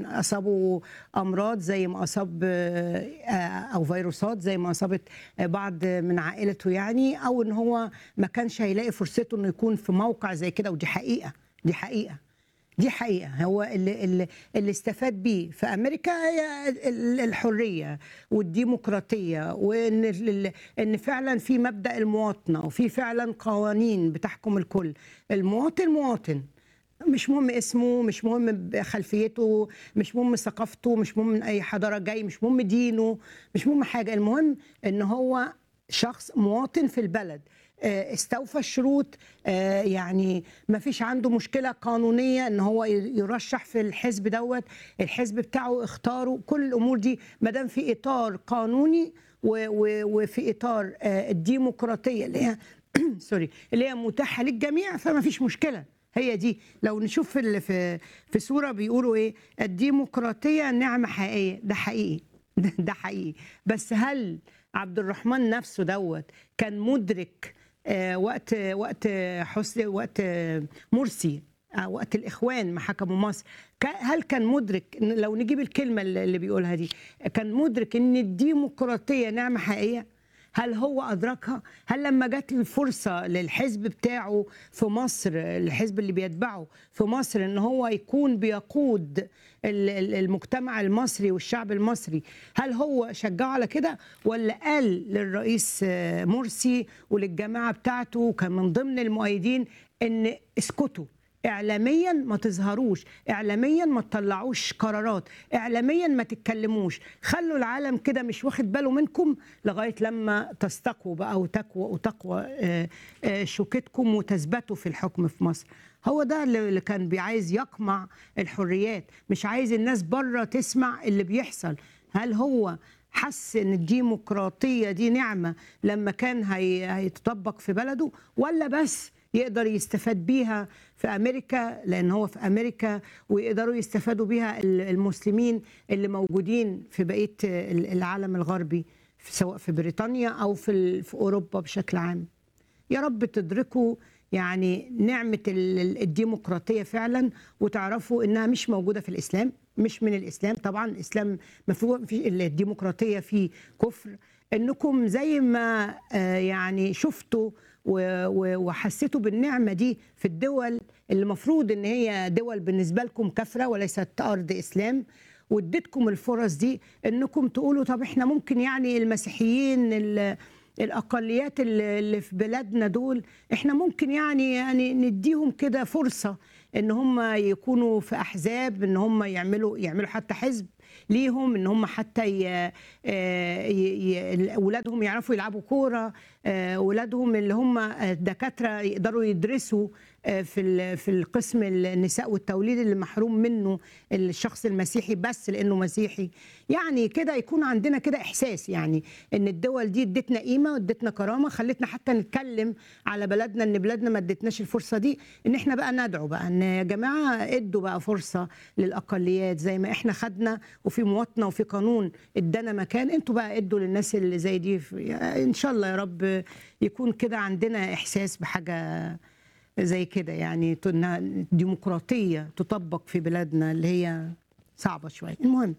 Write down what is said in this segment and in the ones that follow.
اصابوا امراض زي ما اصاب آه، او فيروسات زي ما اصابت بعض من عائلته يعني او ان هو ما كانش هيلاقي فرصته انه يكون في موقع زي كده ودي حقيقه دي حقيقه دي حقيقة هو اللي, اللي, اللي استفاد بيه في أمريكا هي ال- الحرية والديمقراطية وإن ال- إن فعلا في مبدأ المواطنة وفي فعلا قوانين بتحكم الكل المواطن مواطن مش مهم اسمه مش مهم خلفيته مش مهم ثقافته مش مهم من أي حضارة جاي مش مهم دينه مش مهم حاجة المهم إن هو شخص مواطن في البلد آه، استوفى الشروط آه، يعني ما فيش عنده مشكلة قانونية ان هو ي- يرشح في الحزب دوت الحزب بتاعه اختاره كل الامور دي ما دام في اطار قانوني و- و- وفي اطار آه، الديمقراطية اللي هي سوري اللي هي متاحة للجميع فما فيش مشكلة هي دي لو نشوف في ال- في في صورة بيقولوا ايه الديمقراطية نعمة حقيقية ده حقيقي ده ده حقيقي بس هل عبد الرحمن نفسه دوت كان مدرك آه، وقت وقت حسني وقت آه، مرسي آه، وقت الاخوان ما حكموا مصر كا- هل كان مدرك إن لو نجيب الكلمه اللي اللي بيقولها دي كان مدرك ان الديمقراطيه نعمه حقيقيه هل هو ادركها هل لما جت الفرصه للحزب بتاعه في مصر الحزب اللي بيتبعه في مصر ان هو يكون بيقود ال- ال- المجتمع المصري والشعب المصري هل هو شجعه على كده ولا قال للرئيس آه، مرسي وللجماعه بتاعته كان من ضمن المؤيدين ان اسكتوا اعلاميا ما تظهروش اعلاميا ما تطلعوش قرارات اعلاميا ما تتكلموش خلوا العالم كده مش واخد باله منكم لغايه لما تستقوا بقى وتقوى وتقوى آه، آه، شوكتكم وتثبتوا في الحكم في مصر هو ده اللي اللي كان بيعايز يقمع الحريات مش عايز الناس بره تسمع اللي بيحصل هل هو حس ان الديمقراطيه دي نعمه لما كان هي هيتطبق في بلده ولا بس يقدر يستفاد بيها في امريكا لان هو في امريكا ويقدروا يستفادوا بيها ال- المسلمين اللي موجودين في بقيه ال- العالم الغربي في- سواء في بريطانيا او في ال- في اوروبا بشكل عام يا رب تدركوا يعني نعمة ال- ال- الديمقراطية فعلا وتعرفوا إنها مش موجودة في الإسلام مش من الإسلام طبعا الإسلام مفهوم في الديمقراطية فيه كفر إنكم زي ما آه، يعني شفتوا و- و- وحسيتوا بالنعمة دي في الدول اللي المفروض إن هي دول بالنسبة لكم كفرة وليست أرض إسلام واديتكم الفرص دي انكم تقولوا طب احنا ممكن يعني المسيحيين ال- الاقليات اللي اللي في بلادنا دول احنا ممكن يعني يعني نديهم كده فرصه ان هم يكونوا في احزاب ان هم يعملوا يعملوا حتى حزب ليهم ان هم حتى ي... آه، ي... ي... اولادهم يعرفوا يلعبوا كوره آه، اولادهم اللي هم دكاتره يقدروا يدرسوا آه، في ال... في القسم النساء والتوليد اللي محروم منه الشخص المسيحي بس لانه مسيحي يعني كده يكون عندنا كده احساس يعني ان الدول دي ادتنا قيمه وادتنا كرامه خلتنا حتى نتكلم على بلدنا ان بلادنا ما ادتناش الفرصه دي ان احنا بقى ندعو بقى ان يا جماعه ادوا بقى فرصه للاقليات زي ما احنا خدنا وفي مواطنه وفي قانون ادانا مكان انتوا بقى ادوا للناس اللي زي دي في- ان شاء الله يا رب يكون كده عندنا احساس بحاجه زي كده يعني ت- إنها ديمقراطيه تطبق في بلادنا اللي هي صعبه شويه المهم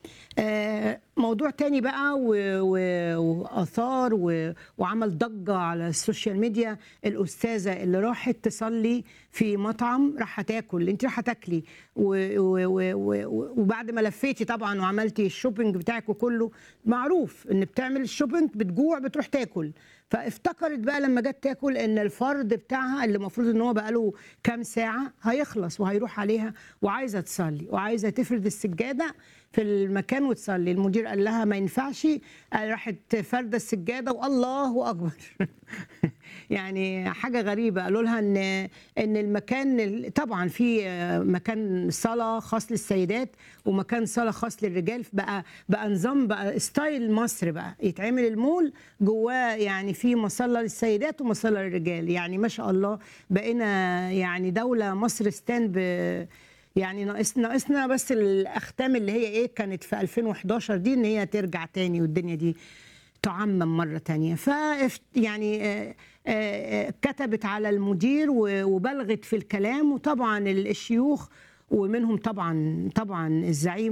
آه، موضوع تاني بقى و- و- واثار و- وعمل ضجه على السوشيال ميديا الاستاذه اللي راحت تصلي في مطعم راح تاكل انت راح تاكلي و- و- و- و- وبعد ما لفيتي طبعا وعملتي الشوبينج بتاعك وكله معروف ان بتعمل الشوبينج بتجوع بتروح تاكل فافتكرت بقى لما جت تاكل ان الفرد بتاعها اللي المفروض ان هو بقاله كام ساعه هيخلص وهيروح عليها وعايزه تصلي وعايزه تفرد السجاده في المكان وتصلي المدير قال لها ما ينفعش قال راحت فارده السجاده والله اكبر يعني حاجه غريبه قالوا لها ان ان المكان طبعا في مكان صلاه خاص للسيدات ومكان صلاه خاص للرجال بقى بقى نظام بقى ستايل مصر بقى يتعمل المول جواه يعني في مصلى للسيدات ومصلى للرجال يعني ما شاء الله بقينا يعني دوله مصر ستاند ب يعني ناقص ناقصنا بس الاختام اللي هي ايه كانت في 2011 دي ان هي ترجع تاني والدنيا دي تعمم مرة تانية ف يعني آه، آه، كتبت على المدير و- وبلغت في الكلام وطبعا الشيوخ ومنهم طبعا طبعا الزعيم